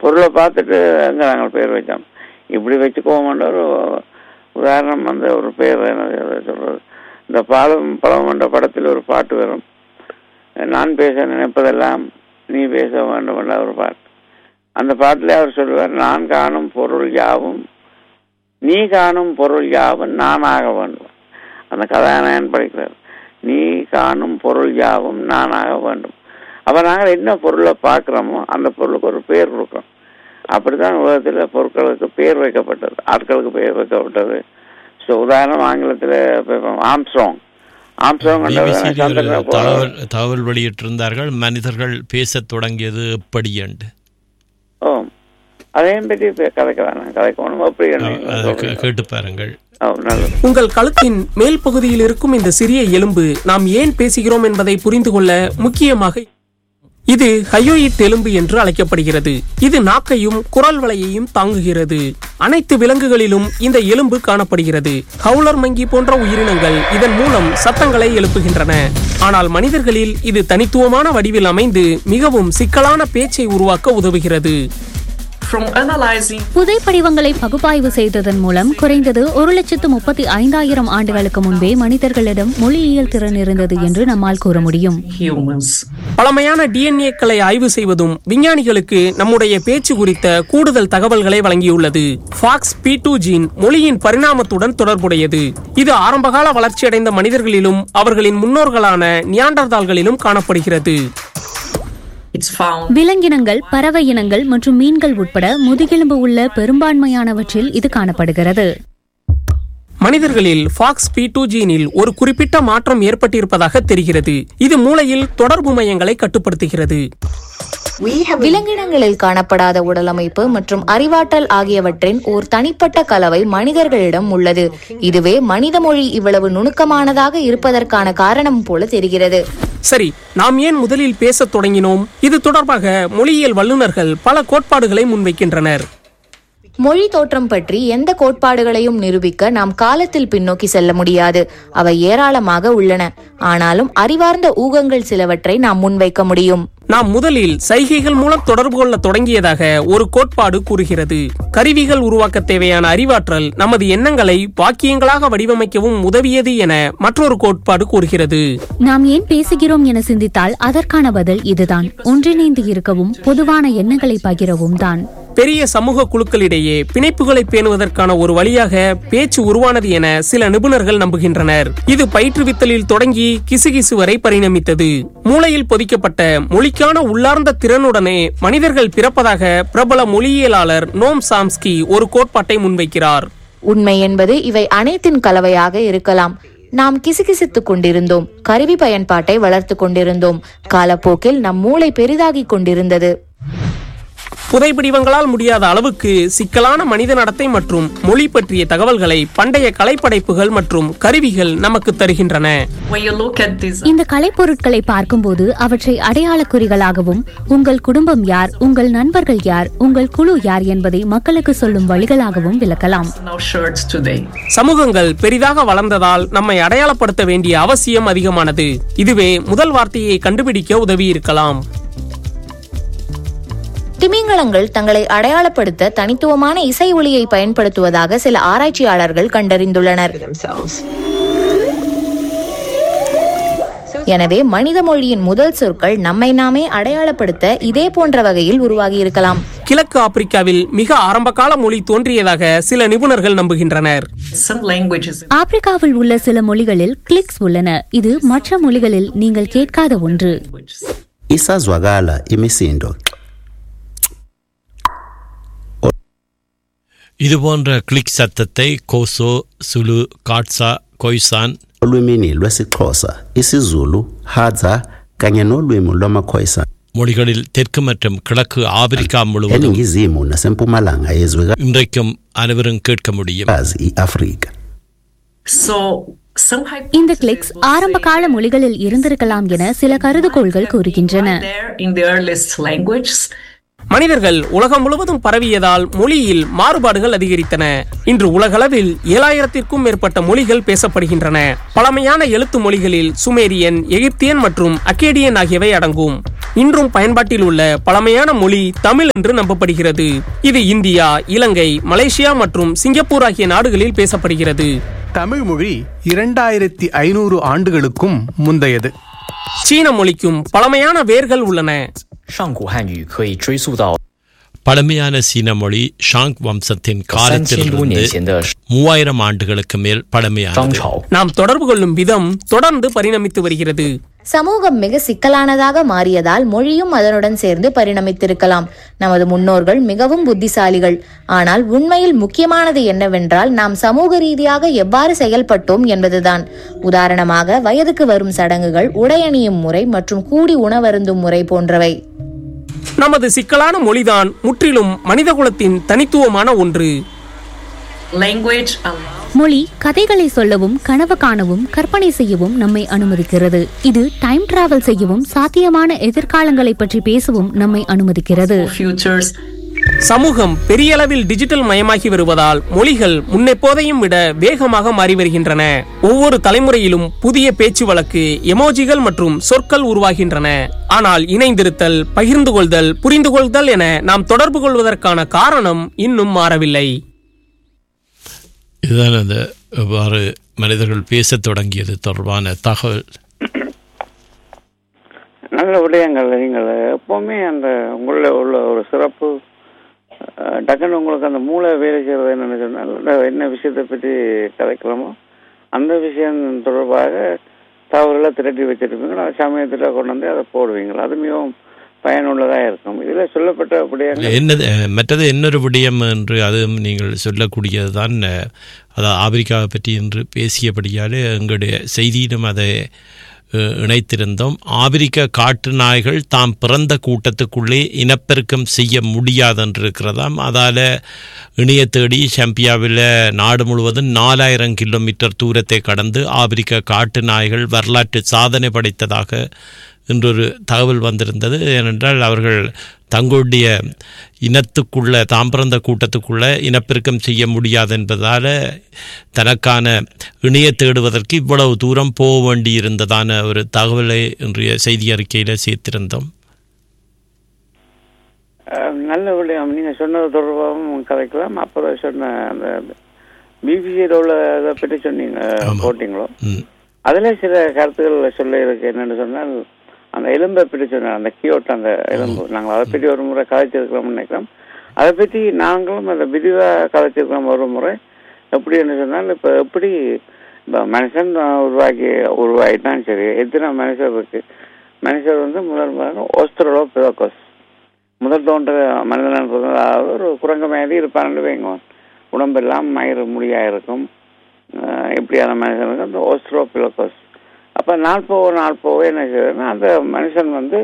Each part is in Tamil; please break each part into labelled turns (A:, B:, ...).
A: பொருளை பார்த்துட்டு அங்கே நாங்கள் பேர் வச்சோம் இப்படி வச்சுக்கோமன்ற ஒரு உதாரணம் வந்து ஒரு பேர் என்ன சொல்றது இந்த பாலம் பழம் என்ற படத்தில் ஒரு பாட்டு வரும் நான் பேச நினைப்பதெல்லாம் நீ பேச வேண்டும் என்ற ஒரு பாட்டு அந்த பாட்டில் அவர் சொல்லுவார் நான் காணும் பொருள் யாவும் நீ காணும் பொருள் யாவும் நானாக வேண்டும் அந்த கதாநாயகன் படிக்கிறார் நீ காணும் பொருள் யாவும் நானாக வேண்டும் அப்போ நாங்கள் என்ன பொருளை பார்க்குறோமோ அந்த பொருளுக்கு ஒரு பேர் கொடுக்குறோம் அப்படித்தான் உலகத்தில் பொருட்களுக்கு பேர் வைக்கப்பட்டது ஆட்களுக்கு பேர் வைக்கப்பட்டது ஸோ உதாரணம் ஆங்கிலத்தில் ஆம்ஸ்ட்ராங் ஆம்ஸ்ட்ராங்
B: பிபிசியில் ஒரு தகவல் தகவல் வெளியிட்டிருந்தார்கள் மனிதர்கள் பேசத் தொடங்கியது எப்படி என்று
A: ஓ அதையும் பற்றி இப்ப கதைக்கலாம் கதைக்கணும் அப்படி
B: அதை கே- கேட்டு பாருங்கள்
A: ஓ நல்லது
C: உங்கள் கழுத்தின் மேல் பகுதியில் இருக்கும் இந்த சிறிய எலும்பு நாம் ஏன் பேசுகிறோம் என்பதை புரிந்து கொள்ள முக்கியமாக இது ஹயோயிட் எலும்பு என்று அழைக்கப்படுகிறது இது நாக்கையும் குரல் வளையையும் தாங்குகிறது அனைத்து விலங்குகளிலும் இந்த எலும்பு காணப்படுகிறது ஹவுலர் மங்கி போன்ற உயிரினங்கள் இதன் மூலம் சத்தங்களை எழுப்புகின்றன ஆனால் மனிதர்களில் இது தனித்துவமான வடிவில் அமைந்து மிகவும் சிக்கலான பேச்சை உருவாக்க உதவுகிறது
D: From analyzing
E: புதைப்படிவங்களை பகுப்பாய்வு செய்ததன் மூலம் குறைந்தது ஒரு லட்சத்து முப்பத்தி ஐந்தாயிரம் ஆண்டுகளுக்கு முன்பே மனிதர்களிடம் மொழியியல் திறன் இருந்தது என்று நம்மால் கூற முடியும்
D: humans,
C: பழமையான டிஎன்ஏக்களை ஆய்வு செய்வதும் விஞ்ஞானிகளுக்கு நம்முடைய பேச்சு குறித்த கூடுதல் தகவல்களை வழங்கியுள்ளது ஃபாக்ஸ் பி டூ ஜீன் மொழியின் பரிணாமத்துடன் தொடர்புடையது இது ஆரம்பகால வளர்ச்சியடைந்த மனிதர்களிலும் அவர்களின் முன்னோர்களான நியாண்டர்தால்களிலும் காணப்படுகிறது
D: it's found
E: விலங்கினங்கள் பறவை இனங்கள் மற்றும் மீன்கள் உட்பட முதுகெலும்பு உள்ள பெரும்பான்மையானவற்றில் இது காணப்படுகிறது
C: மனிதர்களில் ஃபாக்ஸ் பி டூ ஜீனில் ஒரு குறிப்பிட்ட மாற்றம் ஏற்பட்டிருப்பதாக தெரிகிறது இது மூளையில் தொடர்பு மையங்களை கட்டுப்படுத்துகிறது
F: விலங்கினங்களில் காணப்படாத உடலமைப்பு மற்றும் அறிவாற்றல் ஆகியவற்றின் ஓர் தனிப்பட்ட கலவை மனிதர்களிடம் உள்ளது இதுவே மனித மொழி இவ்வளவு நுணுக்கமானதாக இருப்பதற்கான காரணம் போல தெரிகிறது
C: சரி நாம் ஏன் முதலில் பேசத் தொடங்கினோம் இது தொடர்பாக மொழியியல் வல்லுநர்கள் பல கோட்பாடுகளை முன்வைக்கின்றனர்
F: மொழி தோற்றம் பற்றி எந்த கோட்பாடுகளையும் நிரூபிக்க நாம் காலத்தில் பின்னோக்கி செல்ல முடியாது அவை ஏராளமாக உள்ளன ஆனாலும் அறிவார்ந்த ஊகங்கள் சிலவற்றை நாம் முன்வைக்க முடியும்
C: நாம் முதலில் சைகைகள் மூலம் தொடர்பு கொள்ள தொடங்கியதாக ஒரு கோட்பாடு கூறுகிறது கருவிகள் உருவாக்க தேவையான அறிவாற்றல் நமது எண்ணங்களை வாக்கியங்களாக வடிவமைக்கவும் உதவியது என மற்றொரு கோட்பாடு கூறுகிறது
E: நாம் ஏன் பேசுகிறோம் என சிந்தித்தால் அதற்கான பதில் இதுதான் ஒன்றிணைந்து இருக்கவும் பொதுவான எண்ணங்களை பகிரவும் தான்
C: பெரிய சமூக குழுக்களிடையே பிணைப்புகளை பேணுவதற்கான ஒரு வழியாக பேச்சு உருவானது என சில நிபுணர்கள் நம்புகின்றனர் இது பயிற்றுவித்தலில் தொடங்கி கிசுகிசு வரை பரிணமித்தது மூளையில் பொதிக்கப்பட்ட மொழிக்கான உள்ளார்ந்த திறனுடனே மனிதர்கள் பிறப்பதாக பிரபல மொழியியலாளர் நோம் சாம்ஸ்கி ஒரு கோட்பாட்டை முன்வைக்கிறார்
F: உண்மை என்பது இவை அனைத்தின் கலவையாக இருக்கலாம் நாம் கிசுகிசுத்துக் கொண்டிருந்தோம் கருவி பயன்பாட்டை வளர்த்து கொண்டிருந்தோம் காலப்போக்கில் நம் மூளை பெரிதாகிக் கொண்டிருந்தது
C: புதைப்பிடிவங்களால் முடியாத அளவுக்கு சிக்கலான மனித நடத்தை மற்றும் மொழி பற்றிய தகவல்களை பண்டைய கலைப்படைப்புகள் மற்றும் கருவிகள் நமக்கு தருகின்றன
D: when you look at these
E: இந்த கலைப்பொருட்களை பார்க்கும்போது அவற்றை அடையாளக் குறிகளாகவும் உங்கள் குடும்பம் யார் உங்கள் நண்பர்கள் யார் உங்கள் குழு யார் என்பதை மக்களுக்கு சொல்லும் வழிகளாகவும் விளக்கலாம்
D: now shirts today.
C: சமூகங்கள் பெரிதாக வளர்ந்ததால் நம்மை அடையாளப்படுத்த வேண்டிய அவசியம் அதிகமானது இதுவே முதல் வார்த்தையை கண்டுபிடிக்க உதவி இருக்கலாம்
F: திமிங்கலங்கள் தங்களை அடையாளப்படுத்த தனித்துவமான இசை ஒலியை பயன்படுத்துவதாக சில ஆராய்ச்சியாளர்கள் கண்டறிந்துள்ளனர் எனவே மனித மொழியின் முதல் சொற்கள் நம்மை நாமே அடையாளப்படுத்த இதே போன்ற வகையில் உருவாகி இருக்கலாம்
C: கிழக்கு ஆப்பிரிக்காவில் மிக ஆரம்பகால மொழி தோன்றியதாக சில நிபுணர்கள் நம்புகின்றனர்
D: Some languages
E: ஆப்பிரிக்காவில் உள்ள சில மொழிகளில் கிளிக்ஸ் உள்ளன இது மற்ற மொழிகளில் நீங்கள் கேட்காத ஒன்று
G: isazwakala imisindo
B: இதுபோன்ற கிளிக் சத்தத்தை கோசோ சுலு காட்சா Khoisan
G: olwimini lwesixhosa isizulu hadza kanye nolwimi lwamakhoisan
B: மொழிகளில் தெற்கு மற்றும் கிழக்கு ஆப்பிரிக்கா முழுவதும்
G: eningizimu nasempumalanga yezwekazi
B: இன்றைக்கும் அனைவரும் கேட்க முடியும்
G: iafrika
D: so some hypo-
E: இந்த கிளிக்ஸ் ஆரம்ப கால மொழிகளில் இருந்திருக்கலாம் என சில கருதுகோள்கள் கூறுகின்றன
D: there in the earliest languages
C: மனிதர்கள் உலகம் முழுவதும் பரவியதால் மொழியில் மாறுபாடுகள் அதிகரித்தன இன்று உலகளவில் ஏழாயிரத்திற்கும் மேற்பட்ட மொழிகள் பேசப்படுகின்றன பழமையான எழுத்து மொழிகளில் சுமேரியன் எகிப்தியன் மற்றும் அக்கேடியன் ஆகியவை அடங்கும் இன்றும் பயன்பாட்டில் உள்ள பழமையான மொழி தமிழ் என்று நம்பப்படுகிறது இது இந்தியா இலங்கை மலேசியா மற்றும் சிங்கப்பூர் ஆகிய நாடுகளில் பேசப்படுகிறது
H: தமிழ் மொழி இரண்டாயிரத்தி ஐநூறு ஆண்டுகளுக்கும் முந்தையது
C: சீன மொழிக்கும் பழமையான வேர்கள் உள்ளன
I: 上古汉语可以追溯到
B: பழமையான சீன மொழி ஷாங் வம்சத்தின்
I: 三千多年
B: காலத்திலிருந்து
I: 前的
B: மூவாயிரம் ஆண்டுகளுக்கு மேல்
I: 商
B: பழமையானது
I: 朝。
C: நாம் தொடர்பு கொள்ளும் விதம் தொடர்ந்து பரிணமித்து வருகிறது
F: சமூகம் மிக சிக்கலானதாக மாறியதால் மொழியும் அதனுடன் சேர்ந்து பரிணமித்திருக்கலாம் நமது முன்னோர்கள் மிகவும் புத்திசாலிகள் ஆனால் உண்மையில் முக்கியமானது என்னவென்றால் நாம் சமூக ரீதியாக எவ்வாறு செயல்பட்டோம் என்பதுதான் உதாரணமாக வயதுக்கு வரும் சடங்குகள் உடையணியும் முறை மற்றும் கூடி உணவருந்தும் முறை போன்றவை
C: நமது சிக்கலான மொழிதான் முற்றிலும் மனிதகுலத்தின் தனித்துவமான ஒன்று
D: Language allows
E: மொழி கதைகளை சொல்லவும் கனவு காணவும் கற்பனை செய்யவும் நம்மை அனுமதிக்கிறது இது டைம் டிராவல் செய்யவும் சாத்தியமான எதிர்காலங்களை பற்றி பேசவும் நம்மை அனுமதிக்கிறது
D: futures
C: சமூகம் பெரிய அளவில் டிஜிட்டல் மயமாகி வருவதால் மொழிகள் முன்னெப்போதையும் விட வேகமாக மாறி வருகின்றன ஒவ்வொரு தலைமுறையிலும் புதிய பேச்சு வழக்கு எமோஜிகள் மற்றும் சொற்கள் உருவாகின்றன ஆனால் இணைந்திருத்தல் பகிர்ந்து கொள்தல் புரிந்து கொள்தல் என நாம் தொடர்பு கொள்வதற்கான காரணம் இன்னும் மாறவில்லை
B: இதுதான் அந்த எவ்வாறு மனிதர்கள் பேசத் தொடங்கியது தொடர்பான தகவல்
A: நல்ல விடயங்கள் நீங்கள் எப்போவுமே அந்த உங்களில் உள்ள ஒரு சிறப்பு அஹ், டக்குன்னு உங்களுக்கு அந்த மூளை வேலை செய்கிறது என்னென்னு சொன்னால் இந்த என்ன விஷயத்தை பற்றி கதைக்கிறோமோ அந்த விஷயம் தொடர்பாக தகவல்களை திரட்டி வச்சிருப்பீங்க அந்த சமயத்தில் கொண்டு வந்து அதை போடுவீங்களா அது மிகவும் பயனுள்ளதாக இருக்கும் இதில் சொல்லப்பட்ட விடயங்கள்
B: என்னது அஹ், மற்றது இன்னொரு விடயம் என்று அதுவும் நீங்கள் சொல்லக்கூடியது தான் அதாவது ஆப்பிரிக்காவை பற்றி என்று பேசியபடியாலே எங்களுடைய செய்தியிலும் அதை அஹ், இணைத்திருந்தோம் ஆப்பிரிக்க காட்டு நாய்கள் தாம் பிறந்த கூட்டத்துக்குள்ளே இனப்பெருக்கம் செய்ய முடியாதென்று இருக்கிறதாம் அதால் இணைய தேடி சம்பியாவில் நாடு முழுவதும் நாலாயிரம் கிலோமீட்டர் தூரத்தை கடந்து ஆப்பிரிக்க காட்டு நாய்கள் வரலாற்று சாதனை படைத்ததாக என்றொரு தகவல் வந்திருந்தது ஏனென்றால் அவர்கள் தங்களுடைய இனத்துக்குள்ள தாம் பிறந்த கூட்டத்துக்குள்ள இனப்பெருக்கம் செய்ய முடியாது என்பதால் தனக்கான இணைய தேடுவதற்கு இவ்வளவு தூரம் போக வேண்டியிருந்ததான ஒரு தகவலை இன்றைய செய்தி அறிக்கையில் சேர்த்திருந்தோம்
A: அஹ், நல்ல விடயம் நீங்கள் சொன்னது தொடர்பாகவும் கதைக்கலாம் அப்புறம் சொன்ன அந்த பிபிசியில் உள்ள இதை பற்றி சொன்னீங்க
B: ஆமா.
A: போட்டிங்களோ
B: ம்.
A: அதில் சில கருத்துக்கள் சொல்ல இருக்கு என்னன்னு சொன்னால் அந்த எலும்பை பற்றி சொன்னார் அந்த கியோட் அந்த எலும்பு நாங்கள் அதை பற்றி ஒரு முறை கதைச்சிருக்கிறோம்னு நினைக்கிறோம் அதை பற்றி நாங்களும் அதை விரிவாக கதைச்சிருக்கிறோம் ஒரு முறை எப்படி என்று சொன்னால் இப்போ எப்படி இப்போ மனுஷன் உருவாக்கி உருவாகிட்டான் சரி எத்தனை மனுஷர் இருக்கு மனுஷர் வந்து முதல் முதல்ல ஓஸ்திரலோ பிரோக்கோஸ் முதல் தோன்ற மனிதன் அதாவது ஒரு குரங்கு மாதிரி இருப்பான்னு வைங்க உடம்பெல்லாம் மயிறு முடியாக இருக்கும் அஹ் இப்படியான மனுஷனுக்கு அந்த ஓஸ்ட்ரோபிலோகோஸ் அப்போ நாள் போக நாள் போக என்ன செய்யுதுன்னா அந்த மனுஷன் வந்து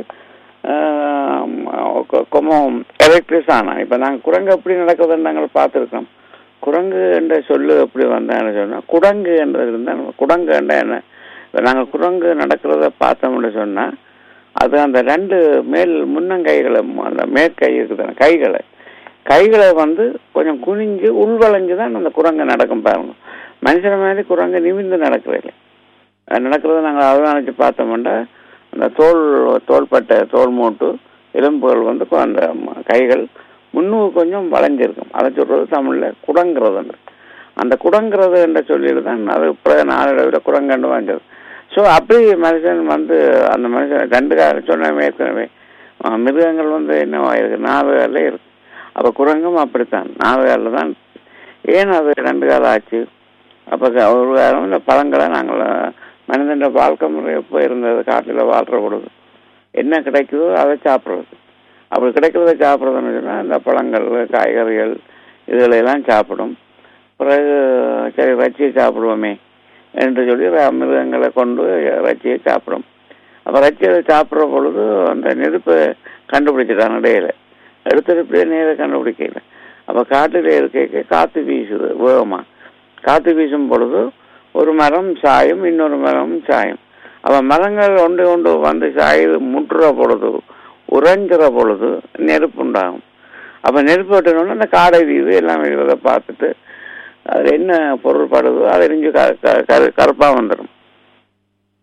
A: கொமம் எலக்ட்ரிஸ் ஆனான் இப்போ நாங்கள் குரங்கு எப்படி நடக்குதுன்னு நாங்கள் பார்த்துருக்கோம் குரங்கு என்ற சொல்லு எப்படி வந்தான்னு சொன்னால் குடங்கு என்றது இருந்தால் குடங்கு என்ற என்ன இப்போ நாங்கள் குரங்கு நடக்கிறத பார்த்தோம்னு சொன்னால் அது அந்த ரெண்டு மேல் முன்னங்கைகளை அந்த மேற்கை இருக்குதான கைகளை கைகளை வந்து கொஞ்சம் குனிஞ்சு உள்வளைஞ்சு தான் அந்த குரங்கு நடக்கும் பாருங்க மனுஷன மாதிரி குரங்கு நிமிர்ந்து நடக்கிறதில்லை அது நடக்கிறத நாங்கள் அவதானிச்சு பார்த்தோம்னா அந்த தோல் தோள்பட்டை தோல் மூட்டு எலும்புகள் வந்து கொ- அந்த ம- கைகள் முன்னுக்கு கொஞ்சம் வளைஞ்சிருக்கும் அதை சொல்றது தமிழில் குடங்கிறது அந்த குடங்கிறது என்ற சொல்லியில் தான் அது பிறகு நாளடைவில் குரங்கண்டு வந்தது ஸோ அப்படி மனுஷன் வந்து அந்த மனுஷன் ரெண்டு கால சொன்ன ஏற்கனவே அஹ், மிருகங்கள் வந்து என்னவா இருக்கு நாலு காலில் இருக்கு அப்போ குரங்கும் அப்படித்தான் நாலு காலில் தான் ஏன் அது ரெண்டு காலம் ஆச்சு அப்போ ஒரு காலம் இந்த பழங்களை நாங்கள் மனிதன் வாழ்க்கை முறை எப்போ இருந்தது காட்டில் வாழ்கிற பொழுது என்ன கிடைக்குதோ அதை சாப்பிட்றது அப்படி கிடைக்கிறத சாப்பிட்றதுன்னு சொன்னால் இந்த பழங்கள் காய்கறிகள் இதுகளெல்லாம் சாப்பிடும் பிறகு சரி இறைச்சியை சாப்பிடுவோமே என்று சொல்லி ர- மிருகங்களை கொண்டு இறைச்சியை சாப்பிடும் அப்போ இறைச்சியை சாப்பிட்ற பொழுது அந்த நெருப்பை கண்டுபிடிச்சிட்டாங்க இடையில எடுத்தெடுப்பே நேர கண்டுபிடிக்கல அப்போ காட்டில் இருக்க காற்று வீசுது வேகமாக காற்று வீசும் பொழுது ஒரு மரம் சாயும் இன்னொரு மரம் சாயும் அப்போ மரங்கள் ஒன்று ஒன்று வந்து சாயுது முட்டுற பொழுது உறைஞ்சிற பொழுது நெருப்பு உண்டாகும் அப்போ நெருப்பு வெட்டணும்னா அந்த காடை வீது எல்லாம் இருக்கிறத பார்த்துட்டு அதில் என்ன பொருள் படுதோ அதை எரிஞ்சு க க- கரு கருப்பாக வந்துடும்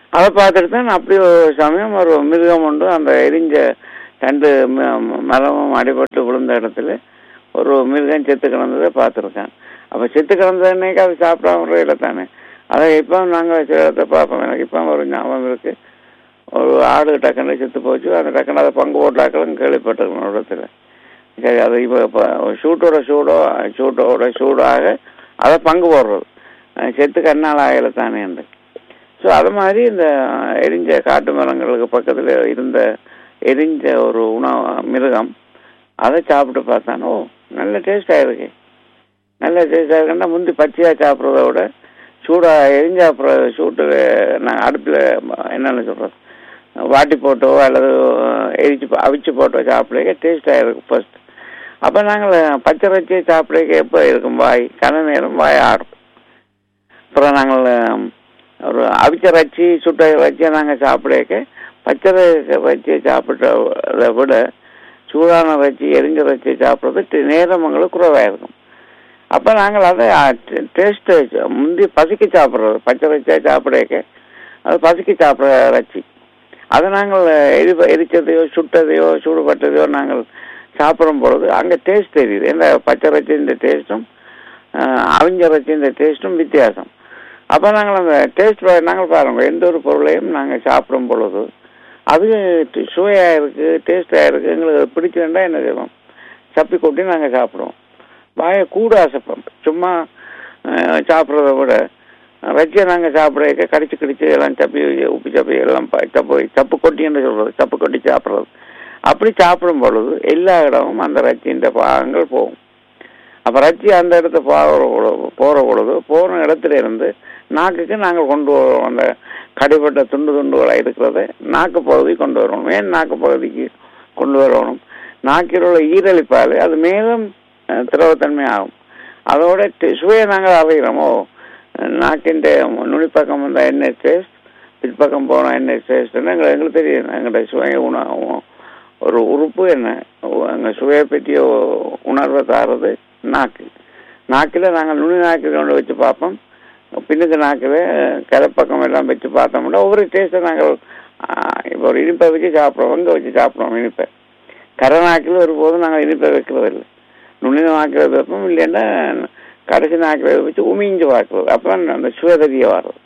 A: அதை பார்த்துட்டு தான் அப்படி ஒரு சமயம் ஒரு மிருகம் உண்டு அந்த எரிஞ்ச ரெண்டு ம- மரமும் அடிபட்டு விழுந்த இடத்துல ஒரு மிருகம் செத்து கிடந்ததை பார்த்துருக்கேன் அப்போ செத்து கிடந்த அன்னைக்கு அது சாப்பிடாம முறையில் தானே அதை இப்போ நாங்கள் சில இடத்த பார்ப்போம் எனக்கு இப்போ ஒரு ஞாபகம் இருக்கு ஒரு ஆடு டக்குன்னு செத்து போச்சு அந்த டக்குன்னு அதை பங்கு போட்டாக்களும் கேள்விப்பட்டிருக்கணும் ஒரு இடத்துல சரி அது இப்போ இப்போ ஷூட்டோட ஷூடோ ஷூட்டோட ஷூடாக அதை பங்கு போடுறது அஹ் செத்து கண்ணால் ஆகலை தானே என்று ஸோ அது மாதிரி இந்த எரிஞ்ச காட்டு மரங்களுக்கு பக்கத்தில் இருந்த எரிஞ்ச ஒரு உணவு மிருகம் அதை சாப்பிட்டு பார்த்தான் ஓ நல்ல டேஸ்டாக இருக்கு நல்ல டேஸ்டாக இருக்குன்னா முந்தி பச்சையாக சாப்பிட்றத விட சூடாக எரிஞ்ச அப்புறம் சூட்டு நான் அடுப்பில் என்னென்னு சொல்கிறது வாட்டி போட்டோ அல்லது எரிச்சு போ- அவிச்சு போட்டோ சாப்பிடுக்க டேஸ்டாக இருக்கும் ஃபர்ஸ்ட் அப்போ நாங்கள் பச்சை வச்சு சாப்பிடுக்க எப்போ இருக்கும் வாய் கன நேரம் வாய் ஆடும் அப்புறம் நாங்கள் ஹம், ஒரு அவிச்ச வச்சு சுட்ட வச்சு நாங்கள் சாப்பிடக்க பச்சை வச்சு சாப்பிட்டதை விட சூடான வச்சு எரிஞ்ச வச்சு சாப்பிட்றது டி- நேரம் எங்களுக்கு குறைவாக இருக்கும் அப்போ நாங்கள் அதை டேஸ்ட்டு முந்தி பசிக்கு சாப்பிட்றது பச்சை வச்சா சாப்பிடக்க அது பசிக்கு சாப்பிட்ற வச்சு அதை நாங்கள் எரி எரிச்சதையோ சுட்டதையோ சூடுபட்டதையோ நாங்கள் சாப்பிடும் பொழுது அங்கே டேஸ்ட் தெரியுது இந்த பச்சை வச்சு இந்த டேஸ்ட்டும் அவிஞ்ச வச்சு இந்த டேஸ்ட்டும் வித்தியாசம் அப்போ நாங்கள் அந்த டேஸ்ட் நாங்கள் பாருங்க எந்த ஒரு பொருளையும் நாங்கள் சாப்பிடும் பொழுது அது டி- சுவையா இருக்கு டேஸ்டாக இருக்கு எங்களுக்கு அது பிடிச்சிருந்தா என்ன செய்வோம் சப்பி கொட்டி நாங்கள் சாப்பிடுவோம் வாயை கூட ஆசைப்போம் சும்மா அஹ், சாப்பிட்றத விட வச்சு நாங்கள் சாப்பிட கடிச்சு கடிச்சு எல்லாம் சப்பி உப்பு சப்பி எல்லாம் ப- சப்பு சப்பு கொட்டின்னு சொல்றது சப்பு கொட்டி சாப்பிட்றது அப்படி சாப்பிடும் பொழுது எல்லா இடமும் அந்த ரச்சியின் பாகங்கள் போகும் அப்போ ரச்சி அந்த இடத்த போகிற பொழுது போகிற பொழுது போன இடத்துல இருந்து நாக்குக்கு நாங்கள் கொண்டு வருவோம் அந்த கடிப்பட்ட துண்டு துண்டுகளாக இருக்கிறத நாக்கு பகுதி கொண்டு வரணும் ஏன் நாக்கு பகுதிக்கு கொண்டு வரணும் நாக்கில் உள்ள ஈரலிப்பால் அது மேலும் அஹ், திரவத்தன்மை ஆகும் அதோட டி- சுவையை நாங்கள் அறிகிறோமோ நாக்கின் நுனிப்பக்கம் வந்த எண்ணெய் டேஸ்ட் பிற்பக்கம் போன எண்ணெய் டேஸ்ட்னு எங்களுக்கு எங்களுக்கு தெரியும் எங்களுடைய சுவையை உணவு ஒரு உறுப்பு என்ன எங்கள் சுவையை பற்றிய உணர்வை தாரது நாக்கு நாக்கில் நாங்கள் நுனி நாக்கில் கொண்டு வச்சு பார்ப்போம் பின்னுக்கு நாக்கில் கரைப்பக்கம் எல்லாம் வச்சு பார்த்தோம்னா ஒவ்வொரு டேஸ்ட்டை நாங்கள் இப்போ ஒரு இனிப்பை வச்சு சாப்பிடுவோம் இங்கே வச்சு சாப்பிடுவோம் இனிப்பை கரை நாக்கில் ஒருபோதும் நாங்கள் இனிப்பை வைக்கிறது இல்லை நுனி நாக்கில் வைப்போம் இல்லைன்னா கடைசி நாக்கில் வச்சு உமிஞ்சு பார்க்குறது அப்போ அந்த சுவை தெரிய வர்றது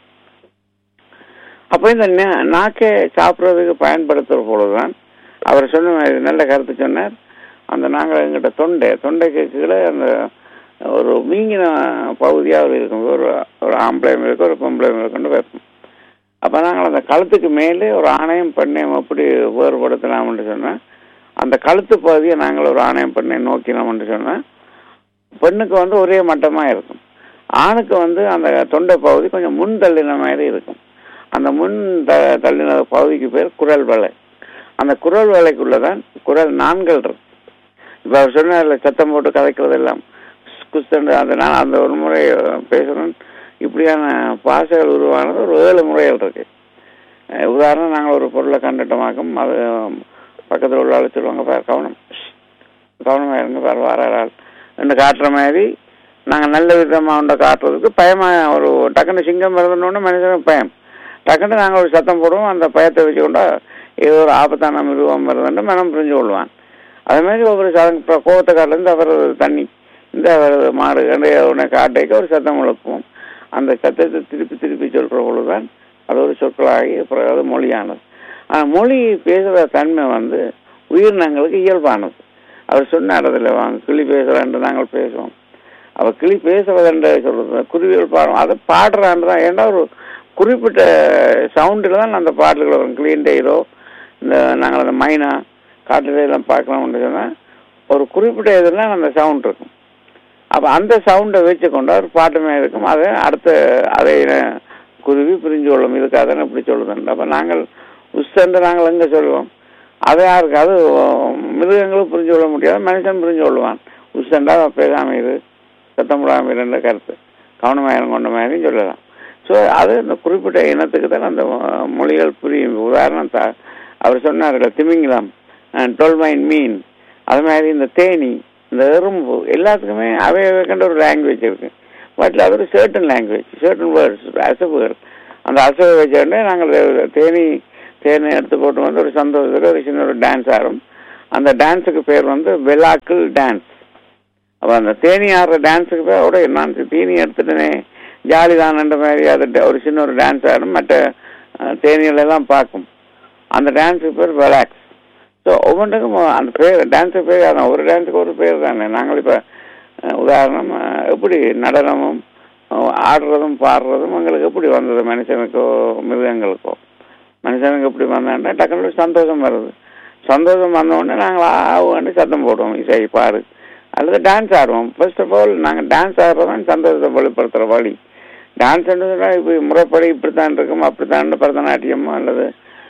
A: அப்போ இந்த நா- நாக்கை சாப்பிட்றதுக்கு பயன்படுத்துகிற பொழுதுதான் அவர் சொன்ன மாதிரி நல்ல கருத்து சொன்னார் அந்த நாங்கள் எங்கிட்ட தொண்டை தொண்டைக்கு கீழே அந்த ஒரு மீங்கின பகுதியாக ஒரு இருக்கும் ஒரு ஒரு ஆம்பளையும் இருக்கும் ஒரு பொம்பளையும் இருக்குன்னு வைப்போம் அப்போ நாங்கள் அந்த கழுத்துக்கு மேலே ஒரு ஆணையம் பெண்ணையும் எப்படி வேறுபடுத்தலாம்னு சொன்னால் அந்த கழுத்து பகுதியை நாங்கள் ஒரு ஆணையம் பெண்ணை நோக்கினோம்னு சொன்னால் பெண்ணுக்கு வந்து ஒரே மட்டமாக இருக்கும் ஆணுக்கு வந்து அந்த தொண்டை பகுதி கொஞ்சம் முன் தள்ளின மாதிரி இருக்கும் அந்த முன் த தள்ளின பகுதிக்கு பேர் குரல் வலை அந்த குரல் வலைக்குள்ளே தான் குரல் நான்கள் இருக்கு இப்போ அவர் சொன்னார்ல சத்தம் போட்டு கதைக்கிறது எல்லாம் குஸ்தண்டு அந்த நான் அந்த ஒரு முறை பேசுகிறேன் இப்படியான பாசைகள் உருவானது ஒரு ஏழு முறைகள் இருக்கு அஹ் உதாரணம் நாங்கள் ஒரு பொருளை கண்டுட்டோமாக்கும் அது பக்கத்தில் உள்ள ஆள் சொல்லுவாங்க பார் கவனம் கவனமாக இருங்க பார் வாராள் என்று காட்டுற மாதிரி நாங்கள் நல்ல விதமாக உண்ட காட்டுறதுக்கு பயமாக ஒரு டக்குன்னு சிங்கம் வருதுன்னு மனிதனுக்கு பயம் டக்குன்னு நாங்கள் ஒரு சத்தம் போடுவோம் அந்த பயத்தை வச்சுக்கொண்டா ஏதோ ஒரு ஆபத்தான மிருகம் வருதுன்னு மனம் புரிஞ்சு கொள்வான் அதே மாதிரி ஒவ்வொரு சதம் இப்போ கோவத்தை காட்டிலேருந்து அவர் தண்ணி இந்த வருது மாடு உடனே காட்டைக்கு ஒரு சத்தம் எழுப்புவோம் அந்த சத்தத்தை திருப்பி திருப்பி சொல்கிற பொழுதுதான் அது ஒரு சொற்களாகி அப்புறம் அது மொழியானது ஆனால் மொழி பேசுகிற தன்மை வந்து உயிரினங்களுக்கு இயல்பானது அவர் சொன்னார் அதில் வாங்க கிளி பேசுகிறான்ட்டு நாங்கள் பேசுவோம் அவள் கிளி பேசுவதென்று சொல்றது குருவிகள் பாடும் அதை பாடுறான்னு தான் ஏன்னா ஒரு குறிப்பிட்ட சவுண்டில் தான் அந்த பாடல்கள் வரும் கிளீன் டெய்ரோ இந்த நாங்கள் அந்த மைனா காட்டுல எல்லாம் பார்க்கலாம்னு சொன்னால் ஒரு குறிப்பிட்ட இதெல்லாம் அந்த சவுண்ட் இருக்கும் அப்போ அந்த சவுண்டை வச்சு கொண்டு ஒரு பாட்டுமே இருக்கும் அதை அடுத்த அதை குருவி புரிஞ்சு கொள்ளும் இதுக்காக தானே இப்படி சொல்லுதுன்னு அப்போ நாங்கள் உஸ்தண்டு நாங்கள் எங்கே சொல்லுவோம் அதை யாருக்கு அது மிருகங்களும் புரிஞ்சு கொள்ள முடியாது மனுஷன் புரிஞ்சு கொள்வான் உஸ்தண்டா பேசாம இரு சத்தம் விடாம இருந்த கருத்து கவனமாயிரம் கொண்ட மாதிரியும் சொல்லலாம் ஸோ அது இந்த குறிப்பிட்ட இனத்துக்கு தான் அந்த மொ- மொழிகள் புரியும் உதாரணம் தா அவர் சொன்னார்ல திமிங்கலம் டொல்மைன் மீன் அது மாதிரி இந்த தேனி இந்த எறும்பு எல்லாத்துக்குமே அவை கண்ட ஒரு லாங்குவேஜ் இருக்கு பட் அது ஒரு சர்டன் லாங்குவேஜ் சர்டன் வேர்ட்ஸ் அச வேர்ட் அந்த அசுவை வச்ச உடனே நாங்கள் தேனி தேனை எடுத்து போட்டு வந்து ஒரு சந்தோஷத்துக்கு ஒரு சின்ன ஒரு டான்ஸ் ஆடும் அந்த டான்ஸுக்கு பேர் வந்து வெலாக்கிள் டான்ஸ் அப்போ அந்த தேனி ஆடுற டான்ஸுக்கு பேர் கூட நான் தீனி எடுத்துட்டேனே ஜாலி தானன்ற மாதிரி அது ட- ஒரு சின்ன ஒரு டான்ஸ் ஆடும் மற்ற அஹ், தேனிகள் எல்லாம் பார்க்கும் அந்த டான்ஸுக்கு பேர் வெலாக்ஸ் ஸோ ஒவ்வொன்றுக்கும் அந்த பேர் டான்ஸுக்கு பேர் அதான் ஒரு டான்ஸுக்கு ஒரு பேர் தானே நாங்கள் இப்போ உதாரணம் அஹ், எப்படி நடனமும் அஹ், ஆடுறதும் பாடுறதும் எங்களுக்கு எப்படி வந்தது மனுஷனுக்கோ மிருகங்களுக்கோ மனுஷனுக்கு எப்படி வந்தாங்கன்னா டக்குனு ஒரு சந்தோஷம் வருது சந்தோஷம் வந்த உடனே நாங்கள் ஆகுவாண்டு சத்தம் போடுவோம் இசை பாடு அல்லது டான்ஸ் ஆடுவோம் ஃபர்ஸ்ட் ஆஃப் ஆல் நாங்கள் டான்ஸ் ஆடுறதான் சந்தோஷத்தை வெளிப்படுத்துகிற வழி டான்ஸ் இப்போ முறைப்படி இப்படித்தான் இருக்கும் அப்படித்தான் பரதநாட்டியம் அல்லது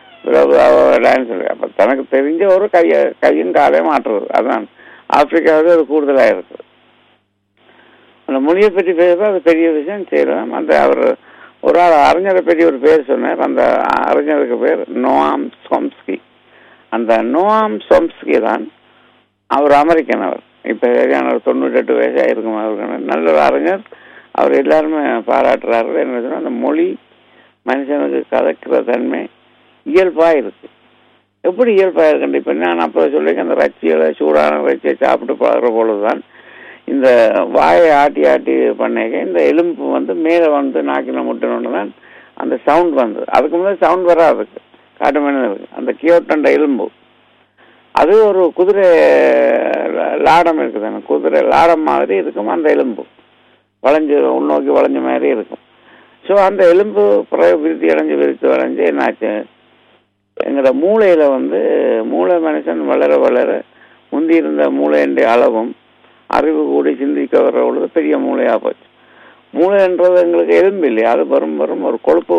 A: டான்ஸ் அப்போ தனக்கு தெரிஞ்ச ஒரு கையை கையும் காலையும் மாற்றுறது அதான் ஆப்பிரிக்காவில் அது கூடுதலாக இருக்குது அந்த மொழியை பற்றி பேசுறது அது பெரிய விஷயம் செய்யலாம் அந்த அவர் ஒரு ஆள் அறிஞரை பற்றி ஒரு பேர் சொன்னார் அந்த அறிஞருக்கு பேர் நோஆம் சோம்ஸ்கி அந்த நோஆம் சோம்ஸ்கி தான் அவர் அமெரிக்கன் அவர் இப்போ சரியான ஒரு தொண்ணூற்றி எட்டு வயசாக இருக்கும் அவருக்கு நல்ல ஒரு அறிஞர் அவர் எல்லாருமே பாராட்டுறாரு என்ன சொன்னா, அந்த மொழி மனுஷனுக்கு கலக்கிற தன்மை இயல்பாக இருக்கு எப்படி இயல்பாக இருக்குன்னு இப்போ நான் அப்போ சொல்லி அந்த ரச்சிகளை சூடான ரச்சியை சாப்பிட்டு பழகிற பொழுது தான் இந்த வாயை ஆட்டி ஆட்டி பண்ணேங்க இந்த எலும்பு வந்து மேலே வந்து நாக்கில் முட்டினோன்னு தான் அந்த சவுண்ட் வந்தது அதுக்கு முன்னாடி சவுண்ட் வராது காட்டு மனிதனுக்கு அந்த கியோட்டண்ட எலும்பு அது ஒரு குதிரை லாடம் இருக்குது அந்த குதிரை லாடம் மாதிரி இருக்கும் அந்த எலும்பு வளைஞ்சு உள்நோக்கி வளைஞ்ச மாதிரி இருக்கும் ஸோ அந்த எலும்பு பிறகு விருத்தி அடைஞ்சு விருத்தி அடைஞ்சு என்னாச்சு எங்களோட மூளையில வந்து மூளை மனுஷன் வளர வளர முந்தி இருந்த மூளையினுடைய அளவும் அறிவு கூடி சிந்திக்க வர பொழுது பெரிய மூளையா போச்சு மூளைன்றது எங்களுக்கு எலும்பு இல்லையா அது வரும் வரும் ஒரு கொழுப்பு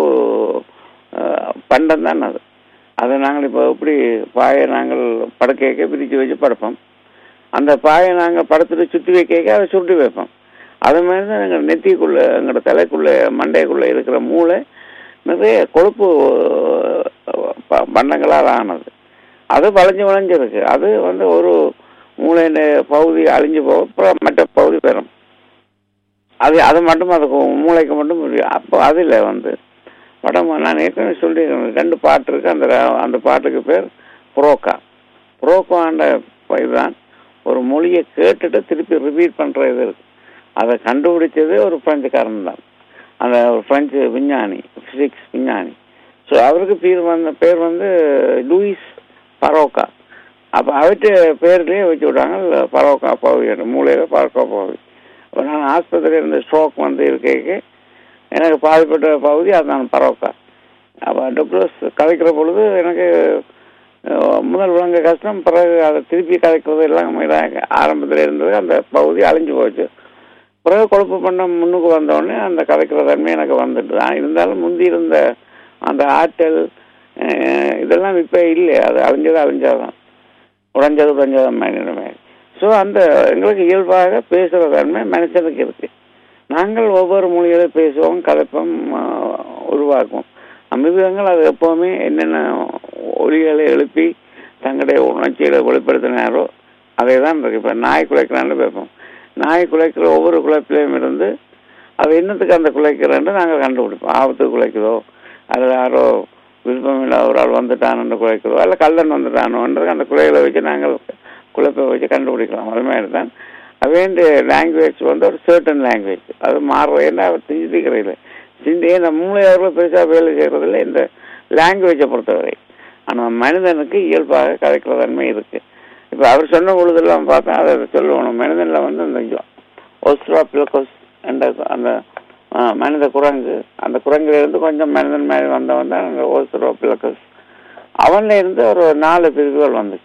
A: அஹ், பண்டம் தான் அது அதை நாங்கள் இப்போ எப்படி பாயை நாங்கள் படுக்கைக்க பிரித்து வச்சு படுப்போம் அந்த பாயை நாங்கள் படுத்துட்டு சுற்றி வைக்க அதை சுருட்டி வைப்போம் அது மாதிரி தான் எங்கள் நெத்திக்குள்ள எங்களோட தலைக்குள்ள மண்டைக்குள்ள இருக்கிற மூளை நிறைய கொழுப்பு அஹ், ப- பண்டங்களால் ஆனது அது வளைஞ்சு வளைஞ்சிருக்கு அது வந்து ஒரு மூளையின் பகுதி அழிஞ்சு போக அப்புறம் மற்ற பகுதி பெறும் அது அது மட்டும் அதுக்கு மூளைக்கு மட்டும் புரியும் அப்போ அதில் வந்து படம் நான் ஏற்கனவே சொல்லியிருக்கேன் ரெண்டு பாட்டு இருக்கு அந்த ர- அந்த பாட்டுக்கு பேர் புரோக்கா புரோக்காண்ட இதுதான் ஒரு மொழியை கேட்டுட்டு திருப்பி ரிப்பீட் பண்ணுற இது இருக்கு அதை கண்டுபிடிச்சதே ஒரு பிரெஞ்சுக்காரன் தான் அந்த ஒரு பிரெஞ்சு விஞ்ஞானி பிசிக்ஸ் விஞ்ஞானி ஸோ அவருக்கு பேர் வந்த பேர் வந்து லூயிஸ் பரோக்கா அப்போ அவர்கிட்ட பேர்லேயே வச்சு விட்டாங்க பரோக்கா பகுதி மூளையில் பரோக்கா பகுதி அப்போ நான் ஆஸ்பத்திரியில் இருந்த ஸ்ட்ரோக் வந்து இருக்க எனக்கு பாதிப்பட்ட பகுதி அதுதான் பரோக்கா அப்போ டாக்டர்ஸ் கதைக்கிற பொழுது எனக்கு அஹ், முதல் விளங்க கஷ்டம் பிறகு அதை திருப்பி கதைக்கிறது எல்லாம் இதாக ஆரம்பத்தில் இருந்தது அந்த பகுதி அழிஞ்சு போச்சு பிறகு கொழுப்பு பண்ணம் முன்னுக்கு வந்தோடனே அந்த கதைக்கிற தன்மை எனக்கு வந்துட்டு தான் இருந்தாலும் முந்தி இருந்த அந்த ஆற்றல் அஹ், இதெல்லாம் இப்போ இல்லை அது அழிஞ்சது அழிஞ்சாதான் உடைஞ்சது உடைஞ்சது மனிதமே ஸோ அந்த எங்களுக்கு இயல்பாக பேசுகிற தன்மை மனுஷனுக்கு இருக்கு நாங்கள் ஒவ்வொரு மொழிகளை பேசுவோம் கதைப்போம் ஆஹ், உருவாக்குவோம் மிருகங்கள் அது எப்போவுமே என்னென்ன ஒலிகளை எழுப்பி தங்களுடைய உணர்ச்சிகளை வெளிப்படுத்தினாரோ அதே தான் இருக்கு இப்போ நாய் குலைக்கிறான்னு பேப்போம் நாய் குலைக்கிற ஒவ்வொரு குலைப்பிலையும் இருந்து அது என்னத்துக்கு அந்த குலைக்கிறேன்னு நாங்கள் கண்டுபிடிப்போம் ஆபத்து குலைக்குதோ அல்லது யாரோ விருப்பம் இல்லாத ஒரு ஆள் வந்துட்டான்னு குலைக்கிறதோ அல்ல கள்ளன் வந்துட்டானோன்றது அந்த குலைகளை வச்சு நாங்கள் குழப்பை வச்சு கண்டுபிடிக்கலாம் அது மாதிரி தான் அவேண்ட லாங்குவேஜ் வந்து ஒரு சர்டன் லாங்குவேஜ் அது மாறுறதுன்னா அவர் சிந்திக்கிறது சிந்தி இந்த மூளை அவர்கள் பெருசாக வேலை செய்கிறதில்ல இந்த லாங்குவேஜை பொறுத்தவரை ஆனால் மனிதனுக்கு இயல்பாக கதைக்கிற தன்மை இருக்கு இப்போ அவர் சொன்ன பொழுதெல்லாம் பார்த்தா அதை சொல்லணும் மனிதனில் வந்து இந்த ஒஸ்ட்ராபிலகோஸ் என்ற அந்த ஆ, மனித குரங்கு அந்த குரங்குல இருந்து கொஞ்சம் மனிதன் மாதிரி வந்தவன் தான் அந்த ஓஸ்ட்ரோபிலகஸ் அவன்ல இருந்து ஒரு நாலு பிரிவுகள் வந்துச்சு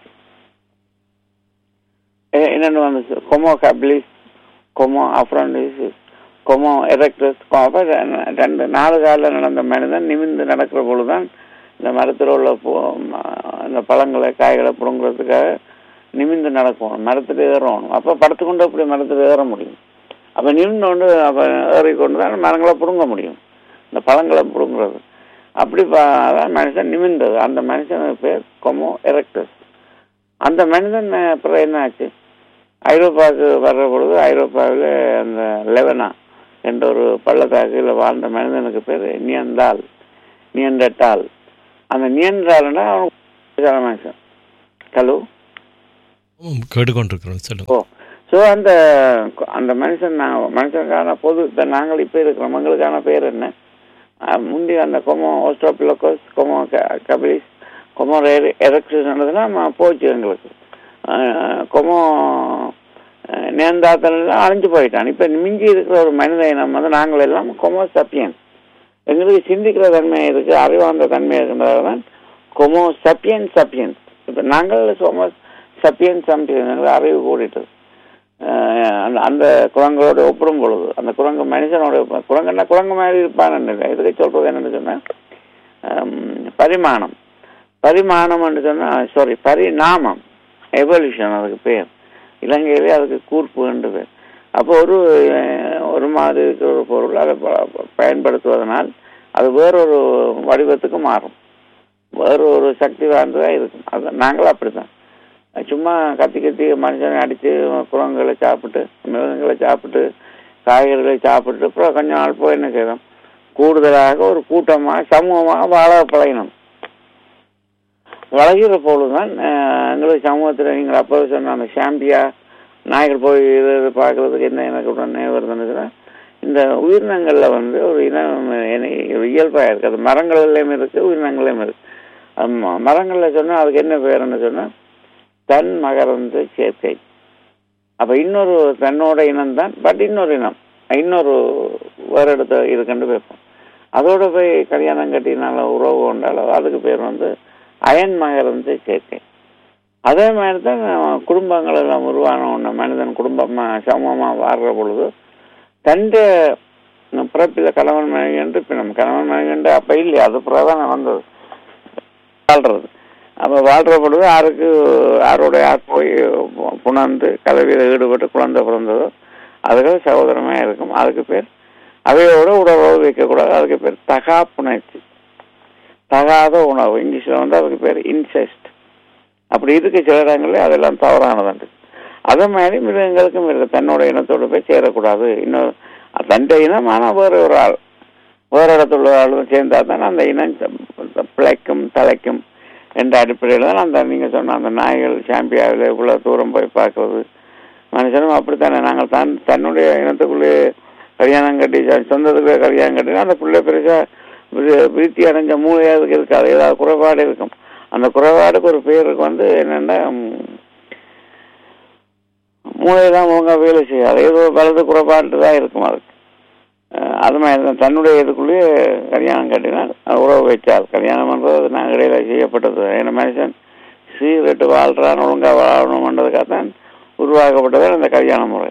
A: எ- என்னென்ன வந்துச்சு கொமோ கப்ளிஸ் கொமோ அப்ரண்டிஸ் கொமோ எரெக்டஸ் அப்ப ரெ- ரெண்டு நாலு காலில் நடந்த மனிதன் நிமிர்ந்து நடக்கிற பொழுதுதான் இந்த மரத்தில் உள்ள பூ- ம- இந்த பழங்களை காய்களை பிடுங்குறதுக்காக நிமிர்ந்து நடக்கணும் மரத்தில் ஏறணும் அப்போ படுத்துக்கொண்டு அப்படி மரத்தில் ஏற முடியும் அப்போ நிமிர்ந்து கொண்டு அப்போ ஏறிக்கொண்டு தான் மரங்களை பிடுங்க முடியும் இந்த பழங்களை பிடுங்குறது அப்படி பா- அதான் மனுஷன் நிமிர்ந்தது அந்த மனுஷனுக்கு பேர் கொமோ எரெக்டஸ் அந்த மனிதன் அப்புறம் என்ன ஆச்சு ஐரோப்பாவுக்கு வர்ற பொழுது ஐரோப்பாவில் அந்த லெவனா என்ற ஒரு பள்ளத்தாக்கில் வாழ்ந்த மனிதனுக்கு பேர் நியந்தால் நியன்றட்டால் அந்த நியன்றால்னா அவன் மனுஷன் ஹலோ
B: ம், கேட்டுக்கொண்டிருக்கிறோம் சொல்லுங்க
A: ஓ ஸோ அந்த அந்த மனுஷன் நான் மனுஷனுக்கான பொது இப்ப நாங்கள் இப்போ இருக்கிற மக்களுக்கான பேர் என்ன அஹ் முந்தி அந்த கொமோ ஓஸ்டோபிலோகோஸ் கொமோ கபிலிஸ் கொமோ எரக்ஷன் போச்சு எங்களுக்கு அஹ் கொமோ நேர்ந்தாத்தலாம் அழிஞ்சு போயிட்டான் இப்போ மிஞ்சி இருக்கிற ஒரு மனித இனம் வந்து நாங்கள் எல்லாம் கொமோ சப்பியன் எங்களுக்கு சிந்திக்கிற தன்மை இருக்கு அறிவார்ந்த தன்மை இருக்கிறதால தான் கொமோ சப்பியன் சப்பியன் இப்போ நாங்கள் கொமோ சப்பியன் சம்பியன் எங்களுக்கு அறிவு கூடிட்டது அஹ் அந்த அந்த குரங்களோட ஒப்பிடும் பொழுது அந்த குரங்கு மனுஷனோட ஒப்பிடும். குரங்குன்னா குரங்கு மாதிரி இருப்பான்னு இல்லை இதுக்கு சொல்றது என்னன்னு சொன்னா ஹம், பரிமாணம் பரிமாணம்னு சொன்னா சாரி பரிணாமம் எவல்யூஷன் அதுக்கு பேர் இலங்கையிலே அதுக்கு கூர்ப்பு என்று பேர் அப்போ ஒரு அஹ், ஒரு மாதிரி இருக்கிற ஒரு பொருள் அதை ப- பயன்படுத்துவதனால் அது வேறொரு வடிவத்துக்கு மாறும் வேற ஒரு சக்தி வாய்ந்ததாக இருக்கும் அது நாங்களும் அப்படித்தான் சும்மா கத்தி கத்தி மனுஷனை அடித்து குரங்குகளை சாப்பிட்டு மிருகங்களை சாப்பிட்டு காய்கறிகளை சாப்பிட்டு அப்புறம் கொஞ்ச நாள் போய் என்ன செய்யணும் கூடுதலாக ஒரு கூட்டமாக சமூகமாக வாழ பழகினோம் வளர்கிற பொழுதுதான் அஹ், எங்களுக்கு சமூகத்தில் நீங்கள் அப்போ சொன்ன அந்த சாம்பியா நாய்கள் போய் இது இது பார்க்கறதுக்கு என்ன எனக்கு உடனே வருதுன்னு சொன்னா, இந்த உயிரினங்களில் வந்து ஒரு இனம் என்ன- ஒரு இயல்பாக இருக்குது அது மரங்கள்லையும் இருக்குது உயிரினங்களையும் இருக்குது அது ம- மரங்கள்ல சொன்னால் அதுக்கு என்ன பேருன்னு சொன்னால் தன் மகரந்த சேர்க்கை அப்ப இன்னொரு தன்னோட இனம் தான் பட் இன்னொரு இனம் இன்னொரு வேறு இடத்த இருக்குன்னு வைப்போம் அதோட போய் கல்யாணம் கட்டினால உறவு கொண்டாலோ அதுக்கு பேர் வந்து அயன் மகரந்த சேர்க்கை அதே மாதிரி தான் நம்ம குடும்பங்கள் எல்லாம் உருவான ஒன்று மனிதன் குடும்பமா சமூகமா வாழ்ற பொழுது தൻ്റെ பிறப்பில் கணவன் மனைவி என்று இப்போ நம்ம கணவன் மனைவி என்று அப்போ இல்லையா அது பிரதானம் வந்தது வாழ்றது அப்போ வாழ்ற பொழுது யாருக்கு யாரோட யார் போய் புணர்ந்து கலவியில் ஈடுபட்டு குழந்தை பிறந்ததோ அதுக்கு சகோதரமே இருக்கும் அதுக்கு பேர் அவையோட உடலுறவு வைக்கக்கூடாது அதுக்கு பேர் தகா புணர்ச்சி தகாத உணவு இங்கிலீஷில் வந்து அதுக்கு பேர் இன்செஸ்ட் அப்படி இருக்கு சில இடங்கள்ல அதெல்லாம் தவறானதுண்டு அதே மாதிரி மிருகங்களுக்கும் இருக்கு தன்னோட இனத்தோட போய் சேரக்கூடாது இன்னொரு தண்டை இனம் ஆனால் வேற ஒரு ஆள் வேற இடத்துல ஆளும் சேர்ந்தா தானே அந்த இனம் ச- பிழைக்கும் தலைக்கும் என்ற அடிப்படையில் தான் அந்த நீங்கள் சொன்ன அந்த நாய்கள் சாம்பியாவில் இவ்வளோ தூரம் போய் பார்க்கறது மனுஷனும் அப்படித்தானே நாங்கள் தான் தன்னுடைய இனத்துக்குள்ளே கல்யாணம் கட்டி சொ- சொந்தத்துக்குள்ளே கல்யாணம் கட்டினா அந்த பிள்ளை பெருசாக விருத்தி அடைஞ்ச மூளையாக அதுக்கு இருக்காது ஏதாவது குறைபாடு இருக்கும் அந்த குறைபாடுக்கு ஒரு பேருக்கு வந்து என்னென்னா மூளையெல்லாம் ஒழுங்காக வேலை செய்யாது ஏதோ வலது குறைபாடு தான் இருக்கும் அதுக்கு அஹ் அது மாதிரி தான் தன்னுடைய இதுக்குள்ளேயே கல்யாணம் கட்டினால் அது உறவு வைச்சால் கல்யாணம் பண்ணுறது நாங்கள் இடையில செய்யப்பட்டது ஏன்னா மனுஷன் சீர்கட்டு வாழ்றான் ஒழுங்காக வாழணும்ன்றதுக்காக தான் உருவாக்கப்பட்டது அந்த கல்யாண முறை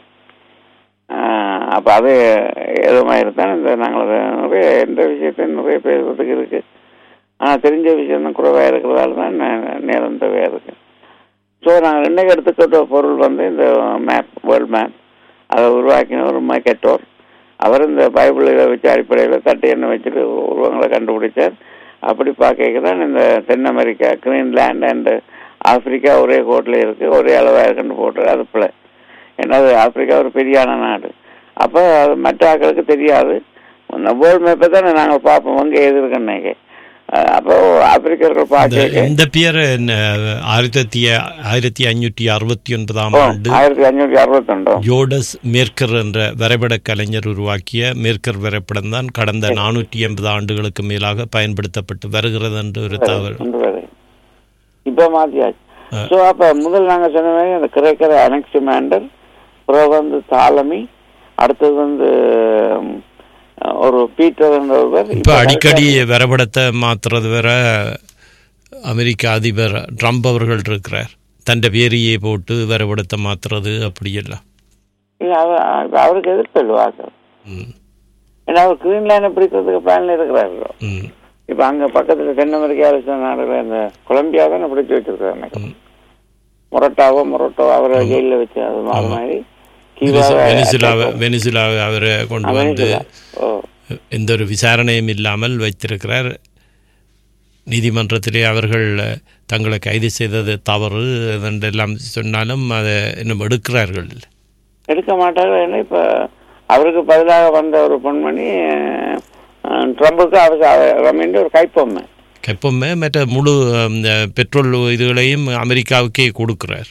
A: அப்போ அது எது மாதிரி தான் இந்த நாங்கள் அதை நிறைய எந்த விஷயத்தையும் நிறைய பேசுறதுக்கு இருக்கு ஆனால் தெரிஞ்ச விஷயம் தான் குறைவாக இருக்கிறதால தான் நே- நேரம் தேவையாக இருக்கு ஸோ நாங்கள் இன்னைக்கு எடுத்துக்கிட்ட பொருள் வந்து இந்த மேப் வேர்ல்ட் மேப் அதை உருவாக்கின ஒரு மைக்கெட்டோர் அவர் இந்த பைபிளில் வச்ச அடிப்படையில் தட்டு எண்ணெய் வச்சுட்டு உருவங்களை கண்டுபிடிச்சார் அப்படி பார்க்க தான் இந்த தென் அமெரிக்கா கிரீன்லேண்ட் அண்ட் ஆப்பிரிக்கா ஒரே கோட்டில் இருக்குது ஒரே அளவாக இருக்குன்னு போட்டு அது பிள்ளை ஏன்னா அது ஆப்பிரிக்கா ஒரு பெரியான நாடு அப்போ அது மற்ற ஆட்களுக்கு தெரியாது இந்த வேர்ல்ட் மேப்பை தானே நாங்கள் பார்ப்போம் அங்கே எது இருக்குன்னு அப்போ ஆப்பிரிக்கர்கள்
B: இந்த-
A: பார்க்க
B: இந்த பேர் என்ன, ஆயிரத்தி ஆயிரத்தி ஐநூற்றி அறுபத்தி ஒன்பதாம் ஆண்டு
A: ஆயிரத்தி அஞ்சூற்றி அறுபத்தொண்டு
B: ஜோடஸ் மேற்கர் என்ற வரைபட கலைஞர் உருவாக்கிய மேற்கர் வரைபடம் தான் கடந்த நானூற்றி எண்பது ஆண்டுகளுக்கு மேலாக பயன்படுத்தப்பட்டு வருகிறது என்ற ஒரு தகவல்
A: கொண்டு வரை இப்ப மாத்தியாச்சு சோ அப்ப முதல் நாங்க சொன்ன மாதிரி அந்த கிரேக்கர் அனெக்சிமாண்டர் அப்புறம் வந்து தாலமி அடுத்தது வந்து ம், ஒரு பீட்டர் என்ற ஒருவர்
B: இப்போ அடிக்கடி வரைபடத்தை மாத்துறது வேற அமெரிக்க அதிபர் ட்ரம்ப் அவர்கள் இருக்கிறார் தன்னை பேரையே போட்டு வரைபடத்தை மாத்துறது அப்படியெல்லாம்
A: இல்ல, அவ- இப்ப அவருக்கு எதிர்ப்பு வாக்கு
B: ம்,
A: ஏன்னா அவர் கிரீன்லேண்டை பிடிக்கிறதுக்கு பிளான்ல இருக்கிறாரு
B: ம்,
A: இப்ப அங்க பக்கத்துல தென் அமெரிக்காவில் சில நாடுகள் இந்த கொலம்பியா தான் பிடிச்சு வச்சிருக்காரு எனக்கு மொரட்டாவோ மொரட்டோ அவரை ஜெயில வச்சு அது மா- அது மாதிரி
B: வெனிசு-
A: கீவாவை
B: வெனிசுலாவை வெனிசுலாவை அவரை கொண்டு
A: அவன்
B: வந்து
A: ஓ
B: எந்த ஒரு விசாரணையும் இல்லாமல் வைத்திருக்கிறார் நீதிமன்றத்திலே அவர்கள் தங்களை கைது செய்தது தவறு என்றெல்லாம் சொன்னாலும் அதை இன்னும் எடுக்கிறார்கள்
A: எடுக்க மாட்டாங்க ஏன்னா இப்ப அவருக்கு பதிலாக வந்த ஒரு பொன்மணி அஹ், ட்ரம்புக்கு அவசரம் என்று ஒரு கைப்பொம்மை
B: எப்பவுமே மற்ற முழு இந்த பெட்ரோல் இதுகளையும் அமெரிக்காவுக்கே கொடுக்கிறார்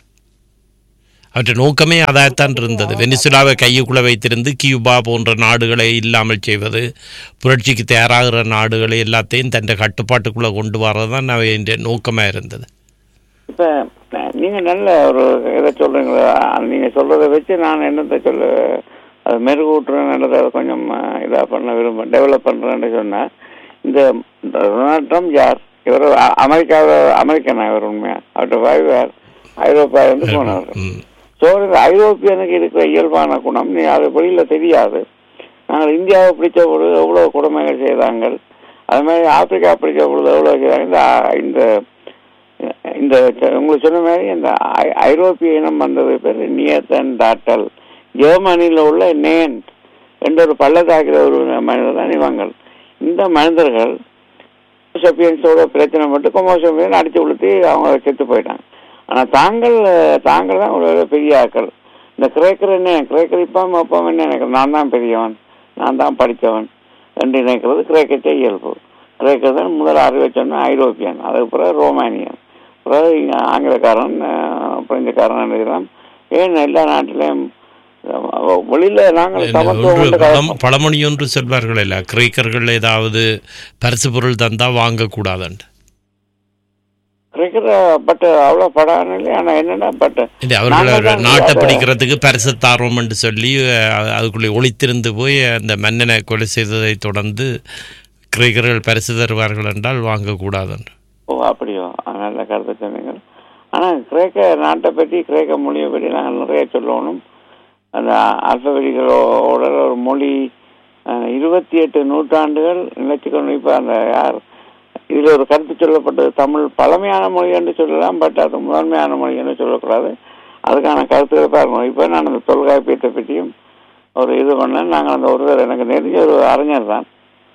B: அவற்றை நோக்கமே அதாகத்தான் இருந்தது வெனிசுலாவை கையுக்குள்ள வைத்திருந்து கியூபா போன்ற நாடுகளை இல்லாமல் செய்வது புரட்சிக்கு தயாராகிற நாடுகளை எல்லாத்தையும் தன் கட்டுப்பாட்டுக்குள்ளே கொண்டு வரது தான் அவையின் நோக்கமாக இருந்தது
A: இப்ப அஹ், நீங்க நல்ல ஒரு இதை சொல்றீங்களா அஹ், நீங்க சொல்றதை வச்சு நான் என்னத்தை சொல்ல அது மெருகூட்டுறேன்றதை கொஞ்சம் அஹ், இதா பண்ண விரும்ப டெவலப் பண்றேன்னு சொன்னா இந்த இந்த டொனால்ட் ட்ரம்ப் யார் இவர் அ- அமெரிக்காவை அமெரிக்கனா இவர் உண்மையா அவர்கிட்ட வாய்வார் ஐரோப்பா வந்து போனவர்
B: ம்.
A: ஸோ இந்த ஐரோப்பியனுக்கு இருக்கிற இயல்பான குணம் நீ அது வெளியில தெரியாது நாங்கள் இந்தியாவை பிடிச்ச பொழுது எவ்வளவு கொடுமைகள் செய்தாங்க அது மாதிரி ஆப்பிரிக்கா பிடிச்ச பொழுது எவ்வளவு செய்தாங்க இந்த இந்த இந்த உங்களுக்கு சொன்ன மாதிரி இந்த ஐ- ஐரோப்பிய இனம் வந்தது பேர் நியத்தன் டாட்டல் ஜெர்மனியில் உள்ள நேன் என்ற ஒரு பள்ளத்தாக்கில் ஒரு மனிதர் தான் இவங்கள் இந்த மனிதர்கள் சப்பியன்ஸோட பிரச்சனை மட்டும் கொமோசப்பியன் அடிச்சு உளுத்தி அவங்க செத்து போயிட்டாங்க ஆனா தாங்கள் தாங்கள் தான் ஒரு பெரிய ஆக்கள் இந்த கிரேக்கர் என்ன கிரேக்கர் இப்போ அப்போ என்ன நினைக்கிறேன் நான் தான் பெரியவன் நான் தான் படித்தவன் என்று நினைக்கிறது கிரேக்கத்தை இயல்பு கிரேக்கர் தான் முதல் அறிவை சொன்ன ஐரோப்பியன் அதுக்கு பிறகு ரோமானியன் பிறகு இங்க ஆங்கிலக்காரன் அஹ், பிரெஞ்சுக்காரன் நினைக்கிறோம் ஏன் எல்லா நாட்டிலையும் அஹ், வெளியில நாங்கள் சமத்துவம்
B: ஒன்று
A: கொண்டு
B: பழம் பழமொழி ஒன்று சொல்வார்கள் இல்ல கிரேக்கர்கள் ஏதாவது பரிசு பொருள் தந்தா வாங்கக்கூடாதுன்ட்டு
A: கிரிக்கெட் பட் அவ்வளோ படம் இல்லை ஆனா என்னன்னா பட்
B: இல்லை அவர்கள் நாட்டை பிடிக்கிறதுக்கு பரிசு தாரோம்னு சொல்லி அஹ், அதுக்குள்ளே ஒளித்திருந்து போய் அந்த மன்னனை கொலை செய்ததை தொடர்ந்து கிரேக்கர்கள் பரிசு தருவார்கள் என்றால் வாங்கக்கூடாதுன்று
A: ஓ அப்படியோ ஆ, நல்ல கருத்தை சொன்னீங்க ஆனா கிரேக்க நாட்டை பற்றி கிரேக்க மொழியை பற்றி நாங்கள் நிறைய சொல்லணும் அந்த அல்பபெடிகளோட ஒரு மொழி அஹ், இருபத்தி எட்டு நூற்றாண்டுகள் நிலைச்சுக்கணும் இப்போ அந்த யார் இதுல ஒரு கருத்து சொல்லப்பட்டது தமிழ் பழமையான மொழி என்று சொல்லலாம் பட் அது முதன்மையான மொழி என்று சொல்லக்கூடாது அதுக்கான கருத்துக்களை பார்க்கணும் இப்போ நான் அந்த தொல்காப்பியத்தை பற்றியும் ஒரு இது பண்ணேன் நாங்கள் அந்த ஒருவர் எனக்கு நெருங்கிய ஒரு அறிஞர் தான்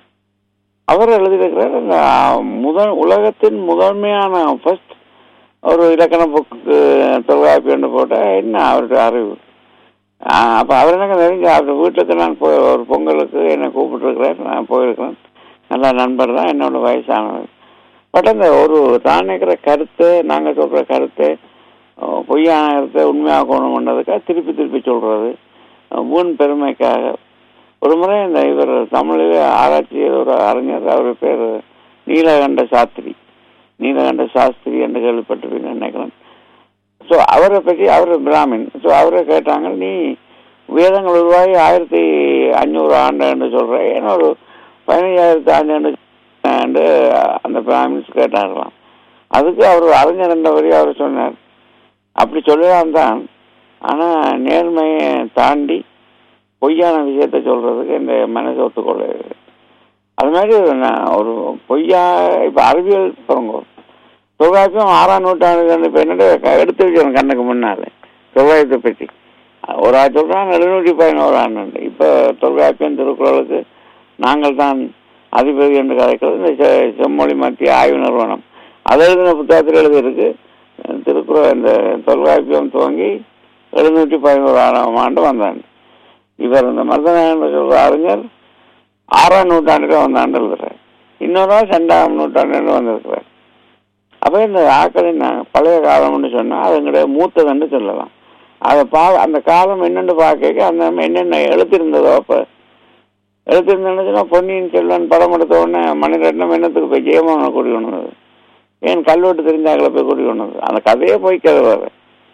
A: அவர் எழுதியிருக்கிறார் அந்த முதல் உலகத்தின் முதன்மையான ஃபர்ஸ்ட் ஒரு இலக்கண புக்கு தொல்காப்பியம்னு போட்டால் என்ன அவருடைய அறிவு ஆஹ் அப்ப அவர் எனக்கு நெருங்கி அவர் வீட்டுக்கு நான் போய் ஒரு பொங்கலுக்கு என்னை கூப்பிட்டுருக்கிறார் நான் போயிருக்கிறேன் நல்ல நண்பர் தான் என்னோட வயசானவர் பட் அந்த ஒரு தான் நினைக்கிற கருத்து நாங்கள் சொல்ற கருத்து அஹ் பொய்யான கருத்தை உண்மையாக்கணும்ன்றதுக்காக திருப்பி திருப்பி சொல்றது அஹ் வீண் பெருமைக்காக ஒரு முறை இந்த இவர் தமிழில் ஆராய்ச்சி செய்த ஒரு அறிஞர் அவர் பேர் நீலகண்ட சாஸ்திரி நீலகண்ட சாஸ்திரி என்று கேள்விப்பட்டிருப்பீங்கன்னு நினைக்கிறேன் ஸோ அவரை பற்றி அவர் பிராமின் ஸோ அவரை கேட்டாங்க நீ வேதங்கள் உருவாகி ஆயிரத்தி அஞ்சூறு ஆண்டுன்னு சொல்ற ஏன்னா ஒரு பதினஞ்சாயிரத்தி ஆண்டு அந்த பிராமின்ஸ் கேட்டார்களாம் அதுக்கு அவர் அறிஞர் என்றபடி அவர் சொன்னார் அப்படி சொல்லலாம் தான் ஆனா நேர்மையை தாண்டி பொய்யான விஷயத்த சொல்றதுக்கு இந்த மனசு ஒத்துக்கொள்ள அது மாதிரி ஒரு ந- ஒரு பொய்யா இப்ப அறிவியல் பாருங்க தொல்காப்பியம் ஆறாம் நூற்றாண்டு இப்ப என்னட்டு எடுத்து வச்சிருக்கோம் கண்ணுக்கு முன்னால தொல்காப்பியத்தை பற்றி ஒரு ஆள் சொல்றாங்க எழுநூற்றி பதினோரு ஆண்டு இப்ப தொல்காப்பியம் திருக்குறளுக்கு நாங்கள் தான் அதிபதி என்று கதைக்கிறது இந்த செ- செம்மொழி மத்திய ஆய்வு நிறுவனம் அதை எழுதின புத்தகத்தில் எழுதியிருக்கு திருக்குறள் இந்த தொல்காப்பியம் துவங்கி எழுநூற்றி பதினோரு ஆறாம் ஆண்டு வந்தாங்க இவர் இந்த மருதநாயகன் சொல்ற அறிஞர் ஆறாம் நூற்றாண்டுல வந்தாண்டு எழுதுறார் இன்னொரு ஆள் ரெண்டாம் நூற்றாண்டுல வந்திருக்கிறார் அப்ப இந்த ஆக்களின் பழைய காலம்னு சொன்னா அது எங்களுடைய மூத்ததுன்னு சொல்லலாம் அதை பா அந்த காலம் என்னன்னு பார்க்க அந்த என்னென்ன எழுத்திருந்ததோ அப்ப எழுத்திருந்தேன்னு சொன்னா பொன்னியின் செல்வன் படம் எடுத்த உடனே மணிரத்னம் என்னத்துக்கு போய் ஜெயமோகனை கூடி கொண்டது ஏன் கல்வெட்டு தெரிஞ்சாக்களை போய் கூடி கொண்டது அந்த கதையே போய் கதை வேறு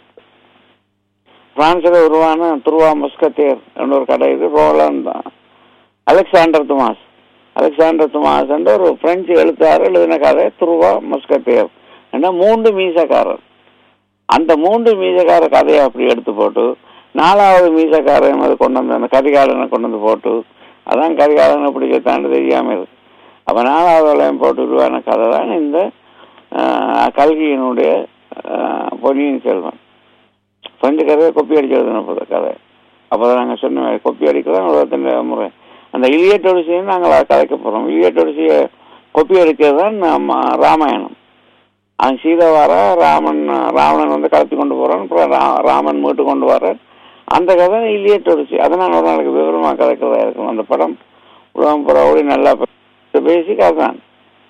A: பிரான்சில் உருவான துருவா மஸ்கத்தேர் என்ற ஒரு கடை இது ரோலன் தான் அலெக்சாண்டர் துமாஸ் அலெக்சாண்டர் துமாஸ் என்ற ஒரு பிரெஞ்சு எழுத்தாளர் எழுதின கதை துருவா மஸ்கத்தேர் என்ற மூன்று மீசக்காரர் அந்த மூன்று மீசக்கார கதையை அப்படி எடுத்து போட்டு நாலாவது மீசக்காரன் அது கொண்டு வந்து அந்த கரிகாலனை கொண்டு வந்து போட்டு அதான் கரிகாலனை பிடிக்கத்தாண்டு தெரியாம இருக்கு அப்ப நாலாவது வளையம் போட்டு உருவான கதை தான் இந்த ஆஹ், கல்கியினுடைய ஆஹ், பொன்னியின் செல்வன் பிரெஞ்சு கதையை கொப்பி அடிச்சு எழுதின போது கதை அப்போதான் நாங்கள் சொன்ன மாதிரி கொப்பி அடிக்கிறோம் உலகத்தின் முறை அந்த இலியட் ஒடிசியை நாங்கள் கதைக்க போகிறோம் இலியட் ஒடிசியை கொப்பி அடிக்கிறது தான் நம்ம ராமாயணம் அவன் சீதை வர ராமன் ராவணன் வந்து கடத்தி கொண்டு போறான் அப்புறம் ரா- ராமன் மீட்டு கொண்டு வர்றார் அந்த கதை இலியட் ஒடிசி அதை நான் ஒரு நாளைக்கு விவரமாக கதைக்கிறதா இருக்கும் அந்த படம் உலகம் புற ஓடி நல்லா பேசிக் அதுதான்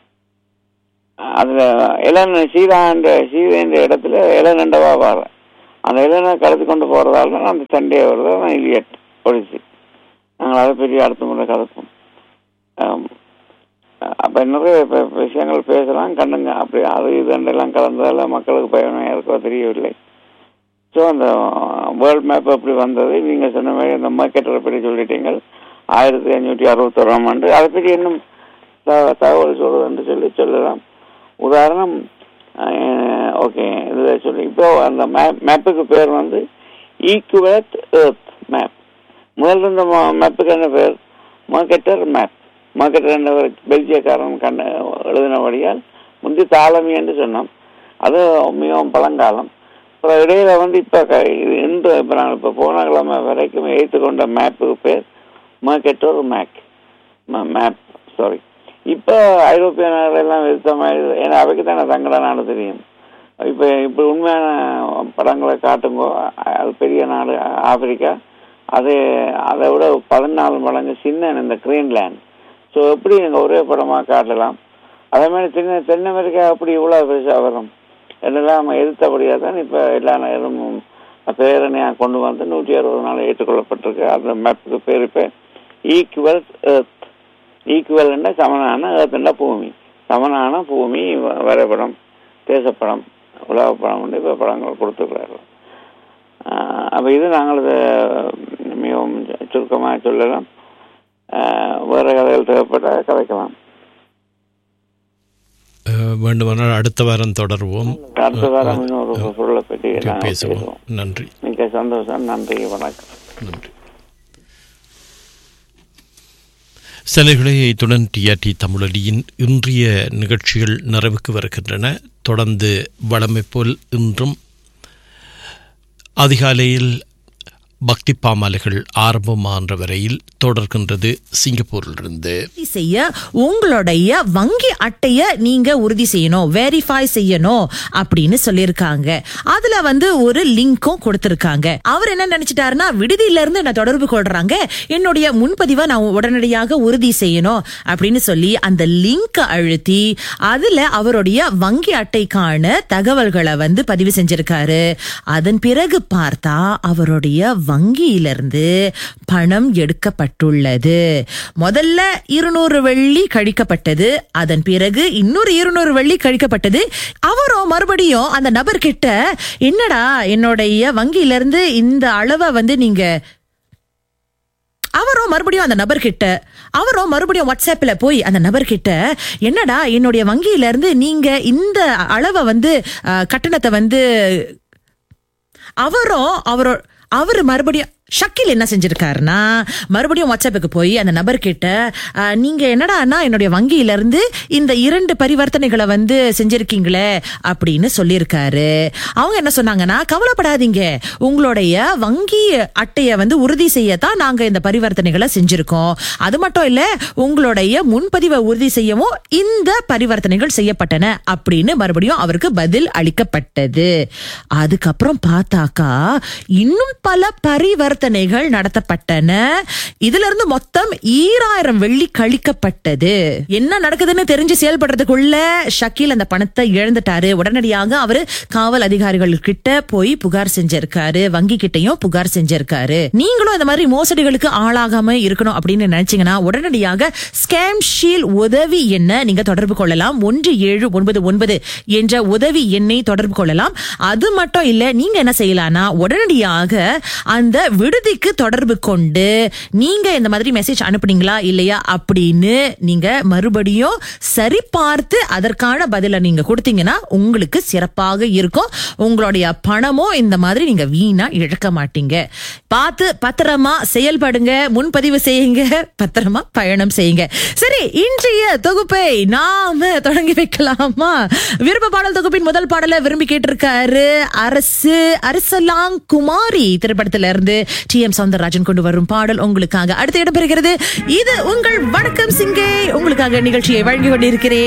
A: அதுல இளன் சீதா என்ற சீதை என்ற இடத்துல இளன் ரெண்டவா வர அந்த இளனை கடத்தி கொண்டு போறதால தான் அந்த சண்டையை வருது அதான் இலியட் ஒடிசி நாங்கள் அதை பெரிய அடுத்த முறை கலப்போம் ஆம். அப்ப நிறைய இப்ப விஷயங்கள் பேசலாம் கண்ணுங்க அப்படி அது இது எல்லாம் கலந்ததால மக்களுக்கு பயணம் இருக்கோ தெரியவில்லை ஸோ அந்த வேர்ல்ட் மேப் எப்படி வந்தது நீங்க சொன்ன மாதிரி அந்த மார்க்கெட்டரை பற்றி சொல்லிட்டீங்க ஆயிரத்தி ஐநூற்றி அறுபத்தோராம் ஆண்டு அதை பற்றி இன்னும் த- தகவல் சொல்றது என்று சொல்லி சொல்லலாம் உதாரணம் ஓகே இதில் சொல்லி இப்போ அந்த மேப் மேப்புக்கு பேர் வந்து ஈக்குவேட் எர்த் மேப் முதல்ல இருந்த மேப்புக்கு என்ன பேர் மார்க்கெட்டர் மேப் மார்க்கெட்டர் என்றவர் பெல்ஜியக்காரன் கண்ட எழுதினபடியால் முந்தி தாளமி என்று சொன்னோம் அது மிகவும் பழங்காலம் அப்புறம் இடையில வந்து இப்போ இது இன்று இப்போ நாங்கள் இப்போ போன கிழமை வரைக்கும் ஏற்றுக்கொண்ட மேப்புக்கு பேர் மார்க்கெட்டர் மேக் மேப் சாரி இப்போ ஐரோப்பிய நாடுகளெல்லாம் எதிர்த்த மாதிரி ஏன்னா அவைக்கு தானே தங்கட நாடு தெரியும் இப்போ இப்போ உண்மையான படங்களை காட்டுங்கோ அது பெரிய நாடு ஆப்பிரிக்கா அது அதை விட பதினாலு மடங்கு சின்ன இந்த கிரீன்லேண்ட் ஸோ எப்படி நீங்கள் ஒரே படமாக காட்டலாம் அதே மாதிரி தென்ன தென் அமெரிக்கா எப்படி இவ்வளோ பெருசாக வரும் இதெல்லாம் எதிர்த்தபடியாக தான் இப்போ எல்லா நேரமும் பேரணியாக கொண்டு வந்து நூற்றி அறுபது நாள் ஏற்றுக்கொள்ளப்பட்டிருக்கு அந்த மேப்புக்கு பேர் இப்போ ஈக்குவல் எர்த் ஈக்குவல்னா சமனான ஏர்த்துண்டா பூமி சமனான பூமி வ- வரைபடம் தேசப்படம் உலக படம் வந்து இப்போ படங்கள் கொடுத்துருக்கிறார்கள் அப்போ இது நாங்கள் இதை மிகவும் சுருக்கமாக சொல்லலாம் ஆஹ் வேறு கதைகள் தேவைப்பட்ட கதைக்கலாம்
B: அஹ், வேண்டுமானால் அடுத்த வாரம் தொடர்வோம்
A: அடுத்த வாரம் இன்னொரு பொருளை பற்றி
B: ஓகே,
A: நாங்கள்
B: பேசுவோம்
A: பேசுவோம்
B: நன்றி
A: மிக்க சந்தோஷம் நன்றி வணக்கம்
B: நன்றி சிலைகளை இத்துடன் டிஆர்டி தமிழொலியின் இன்றைய நிகழ்ச்சிகள் நிறைவுக்கு வருகின்றன தொடர்ந்து வழமை போல் இன்றும் அதிகாலையில் பக்தி பாமாலைகள் ஆரம்பமாகின்ற வரையில் தொடர்கின்றது சிங்கப்பூரிலிருந்து
J: உறுதி செய்ய உங்களுடைய வங்கி அட்டைய நீங்க உறுதி செய்யணும் வெரிஃபை செய்யணும் அப்படின்னு சொல்லியிருக்காங்க அதுல வந்து ஒரு லிங்க்கும் கொடுத்திருக்காங்க அவர் என்ன நினைச்சிட்டாருன்னா விடுதியில இருந்து என்ன தொடர்பு கொள்றாங்க என்னுடைய முன்பதிவை நான் உடனடியாக உறுதி செய்யணும் அப்படின்னு சொல்லி அந்த லிங்க் அழுத்தி அதுல அவருடைய வங்கி அட்டைக்கான தகவல்களை வந்து பதிவு செஞ்சிருக்காரு அதன் பிறகு பார்த்தா அவருடைய வங்கியிலிருந்து பணம் எடுக்கப்பட்டுள்ளது முதல்ல இருநூறு வெள்ளி கழிக்கப்பட்டது அதன் பிறகு இன்னொரு இருநூறு வெள்ளி கழிக்கப்பட்டது அவரும் மறுபடியும் அந்த நபர் கிட்ட என்னடா என்னுடைய வங்கியிலிருந்து இந்த அளவை வந்து நீங்க அவரும் மறுபடியும் அந்த நபர்கிட்ட அவரும் மறுபடியும் வாட்ஸ்அப்ல போய் அந்த நபர்கிட்ட என்னடா என்னுடைய வங்கியில இருந்து நீங்க இந்த அளவை வந்து அஹ், கட்டணத்தை வந்து அவரும் அவரோ அவர் மறுபடியும் ஷக்கில் என்ன செஞ்சிருக்காருன்னா மறுபடியும் வாட்ஸ்அப்புக்கு போய் அந்த நபர்கிட்ட "அஹ், நீங்க என்னடான்னா என்னுடைய வங்கியில இருந்து இந்த இரண்டு பரிவர்த்தனைகளை வந்து செஞ்சிருக்கீங்களே அப்படின்னு சொல்லியிருக்காரு அவங்க என்ன சொன்னாங்கன்னா கவலைப்படாதீங்க உங்களுடைய வங்கி அட்டையை வந்து உறுதி செய்யத்தான் நாங்க இந்த பரிவர்த்தனைகளை செஞ்சிருக்கோம் அது மட்டும் இல்ல உங்களுடைய முன்பதிவை உறுதி செய்யவும் இந்த பரிவர்த்தனைகள் செய்யப்பட்டன அப்படின்னு மறுபடியும் அவருக்கு பதில் அளிக்கப்பட்டது அதுக்கப்புறம் பார்த்தாக்கா இன்னும் பல பரிவர்த்தனைகள் நடத்தப்பட்டன இதுல இருந்து மொத்தம் ஈராயிரம் வெள்ளி கழிக்கப்பட்டது என்ன நடக்குதுன்னு தெரிஞ்சு செயல்படுறதுக்குள்ள ஷக்கீல் அந்த பணத்தை இழந்துட்டாரு உடனடியாக அவரு காவல் அதிகாரிகள் கிட்ட போய் புகார் செஞ்சிருக்காரு வங்கி கிட்டயும் புகார் செஞ்சிருக்காரு நீங்களும் இந்த மாதிரி மோசடிகளுக்கு ஆளாகாம இருக்கணும் அப்படின்னு நினைச்சீங்கன்னா உடனடியாக ஸ்கேம் ஷீல் உதவி எண்ண நீங்க தொடர்பு கொள்ளலாம் ஒன்று ஏழு ஒன்பது ஒன்பது என்ற உதவி எண்ணை தொடர்பு கொள்ளலாம் அது மட்டும் இல்ல நீங்க என்ன செய்யலாம்னா உடனடியாக அந்த விடுதிக்கு தொடர்பு கொண்டு நீங்க இந்த மாதிரி மெசேஜ் அனுப்புனீங்களா இல்லையா அப்படின்னு நீங்க மறுபடியும் சரி பார்த்து அதற்கான பதிலை நீங்க கொடுத்தீங்கன்னா உங்களுக்கு சிறப்பாக இருக்கும் உங்களுடைய பணமும் இந்த மாதிரி நீங்க வீணா இழக்க மாட்டீங்க பார்த்து பத்திரமா செயல்படுங்க முன்பதிவு செய்யுங்க பத்திரமா பயணம் செய்யுங்க சரி இன்றைய தொகுப்பை நாம தொடங்கி வைக்கலாமா விருப்ப பாடல் தொகுப்பின் முதல் பாடலை விரும்பி கேட்டிருக்காரு அரசு அரசலாங் குமாரி திரைப்படத்துல இருந்து டி எம் சவுந்தரராஜன் கொண்டு வரும் பாடல் உங்களுக்காக அடுத்து இடம்பெறுகிறது இது உங்கள் வணக்கம் சிங்கை உங்களுக்காக நிகழ்ச்சியை வழங்கி கொண்டிருக்கிறேன்